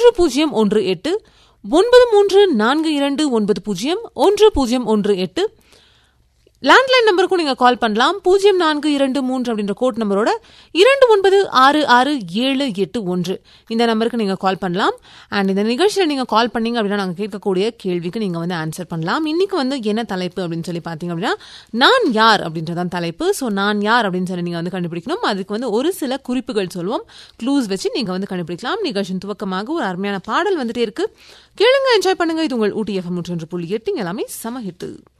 ஒன்று பூஜ்ஜியம் ஒன்று எட்டு ஒன்பது மூன்று நான்கு இரண்டு ஒன்பது பூஜ்ஜியம் ஒன்று பூஜ்ஜியம் ஒன்று எட்டு லேண்ட்லைன் நம்பருக்கும் நீங்கள் கால் பண்ணலாம் பூஜ்ஜியம் நான்கு இரண்டு மூன்று அப்படின்ற கோட் நம்பரோட இரண்டு ஒன்பது ஆறு ஆறு ஏழு எட்டு ஒன்று இந்த நம்பருக்கு நீங்கள் கால் பண்ணலாம் அண்ட் இந்த நிகழ்ச்சியில் நீங்கள் கால் பண்ணீங்க அப்படின்னா நாங்கள் கேட்கக்கூடிய கேள்விக்கு நீங்கள் வந்து ஆன்சர் பண்ணலாம் இன்னைக்கு வந்து என்ன தலைப்பு அப்படின்னு சொல்லி பார்த்தீங்க அப்படின்னா நான் யார் அப்படின்றதான் தலைப்பு ஸோ நான் யார் அப்படின்னு சொல்லி நீங்கள் வந்து கண்டுபிடிக்கணும் அதுக்கு வந்து ஒரு சில குறிப்புகள் சொல்லுவோம் க்ளூஸ் வச்சு நீங்கள் வந்து கண்டுபிடிக்கலாம் நிகழ்ச்சியின் துவக்கமாக ஒரு அருமையான பாடல் வந்துட்டே இருக்கு கேளுங்க என்ஜாய் பண்ணுங்க இது உங்கள் ஊட்டி எஃப்எம் நூற்றி புள்ளி எட்டு இங்க எல்லாமே சம ஹிட்டு